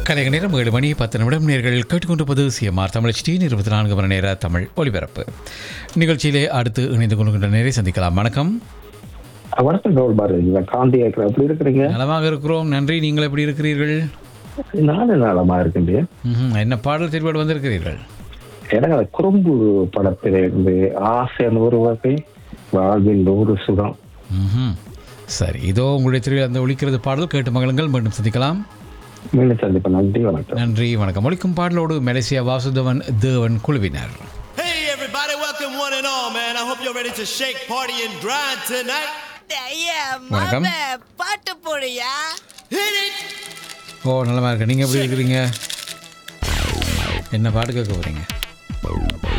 கலைக நேரம் ஏழு மணி பத்து நிமிடம் நேர்கள் கேட்டுக்கொண்டிருப்பது சிஎம்ஆர் தமிழ் டி இருபத்தி நான்கு மணி நேர தமிழ் ஒலிபரப்பு நிகழ்ச்சியிலே அடுத்து இணைந்து கொள்கின்ற நேரை சந்திக்கலாம் வணக்கம் வணக்கம் கவுல் பாரதி இவன் காந்தி ஏக்கர் எப்படி இருக்கிறீங்க நலமாக இருக்கிறோம் நன்றி நீங்கள் எப்படி இருக்கிறீர்கள் நானும் நலமா இருக்கின்றேன் ம்ஹும். என்ன பாடல் தெரிவோடு வந்திருக்கிறீர்கள் எனக்கு அந்த குறும்பு படத்தில இருந்து ஆசை நூறு வகை வாழ்வில் நூறு சுகம் ம்ஹும். சரி இதோ உங்களுடைய திருவிழா அந்த ஒழிக்கிறது பாடல் கேட்டு மகளுங்கள் மீண்டும் சந்திக்கலாம் மீண்டும் சந்திப்பேன் நன்றி வணக்கம் நன்றி வணக்கம் ஒழிக்கும் பாடலோடு மலேசியா வாசுதவன் தேவன் குழுவினர் Hey everybody, welcome one and all, man. I hope you're ready to shake, party, and grind tonight. ஐயா வணக்கம். மாமே பாட்டு போடுயா Hit it! ஓ நலமா இருக்கு நீங்கள் எப்படி இருக்கிறீங்க என்ன பாட்டு கேட்க போகிறீங்க